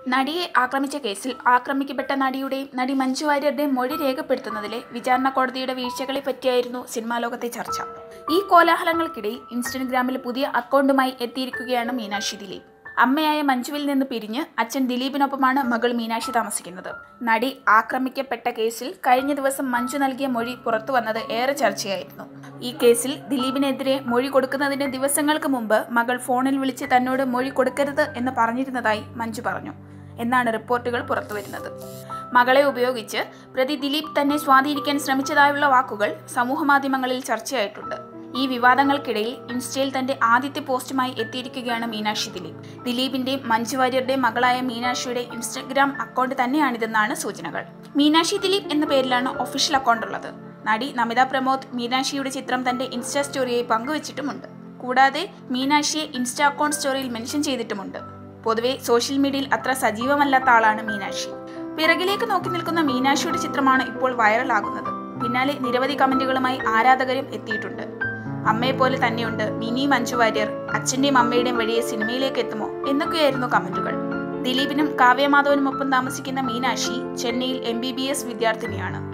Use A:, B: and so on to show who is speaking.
A: നടിയെ ആക്രമിച്ച കേസിൽ ആക്രമിക്കപ്പെട്ട നടിയുടെയും നടി മഞ്ജു വാര്യരുടെയും മൊഴി രേഖപ്പെടുത്തുന്നതിലെ വിചാരണ കോടതിയുടെ വീഴ്ചകളെ പറ്റിയായിരുന്നു സിനിമാ ലോകത്തെ ചർച്ച ഈ കോലാഹലങ്ങൾക്കിടയിൽ ഇൻസ്റ്റഗ്രാമിൽ പുതിയ അക്കൗണ്ടുമായി എത്തിയിരിക്കുകയാണ് മീനാക്ഷി ദിലീപ് അമ്മയായ മഞ്ജുവിൽ നിന്ന് പിരിഞ്ഞ് അച്ഛൻ ദിലീപിനൊപ്പമാണ് മകൾ മീനാക്ഷി താമസിക്കുന്നത് നടി ആക്രമിക്കപ്പെട്ട കേസിൽ കഴിഞ്ഞ ദിവസം മഞ്ജു നൽകിയ മൊഴി പുറത്തു വന്നത് ഏറെ ചർച്ചയായിരുന്നു ഈ കേസിൽ ദിലീപിനെതിരെ മൊഴി കൊടുക്കുന്നതിന് ദിവസങ്ങൾക്ക് മുമ്പ് മകൾ ഫോണിൽ വിളിച്ച് തന്നോട് മൊഴി കൊടുക്കരുത് എന്ന് പറഞ്ഞിരുന്നതായി മഞ്ജു പറഞ്ഞു എന്നാണ് റിപ്പോർട്ടുകൾ പുറത്തുവരുന്നത് മകളെ ഉപയോഗിച്ച് പ്രതി ദിലീപ് തന്നെ സ്വാധീനിക്കാൻ ശ്രമിച്ചതായുള്ള വാക്കുകൾ സമൂഹമാധ്യമങ്ങളിൽ ചർച്ചയായിട്ടുണ്ട് ഈ വിവാദങ്ങൾക്കിടയിൽ ഇൻസ്റ്റയിൽ തന്റെ ആദ്യത്തെ പോസ്റ്റുമായി എത്തിയിരിക്കുകയാണ് മീനാക്ഷി ദിലീപ് ദിലീപിന്റെയും മഞ്ജു വാര്യരുടെയും മകളായ മീനാക്ഷിയുടെ ഇൻസ്റ്റഗ്രാം അക്കൗണ്ട് തന്നെയാണിതെന്നാണ് സൂചനകൾ മീനാക്ഷി ദിലീപ് എന്ന പേരിലാണ് ഒഫീഷ്യൽ അക്കൗണ്ട് ഉള്ളത് നടി നമിത പ്രമോദ് മീനാക്ഷിയുടെ ചിത്രം തന്റെ ഇൻസ്റ്റാ സ്റ്റോറിയായി പങ്കുവച്ചിട്ടുമുണ്ട് കൂടാതെ മീനാക്ഷിയെ ഇൻസ്റ്റാ അക്കൗണ്ട് സ്റ്റോറിയിൽ മെൻഷൻ ചെയ്തിട്ടുമുണ്ട് പൊതുവെ സോഷ്യൽ മീഡിയയിൽ അത്ര സജീവമല്ലാത്ത ആളാണ് മീനാക്ഷി പിറകിലേക്ക് നോക്കി നിൽക്കുന്ന മീനാക്ഷിയുടെ ചിത്രമാണ് ഇപ്പോൾ വൈറലാകുന്നത് പിന്നാലെ നിരവധി കമന്റുകളുമായി ആരാധകരും എത്തിയിട്ടുണ്ട് അമ്മയെ പോലെ തന്നെയുണ്ട് മിനി മഞ്ജു വാര്യർ അച്ഛന്റെയും അമ്മയുടെയും വഴിയെ സിനിമയിലേക്ക് എത്തുമോ എന്നൊക്കെയായിരുന്നു കമന്റുകൾ ദിലീപിനും കാവ്യമാധവനുമൊപ്പം താമസിക്കുന്ന മീനാക്ഷി ചെന്നൈയിൽ എം ബി ബി എസ് വിദ്യാർത്ഥിനിയാണ്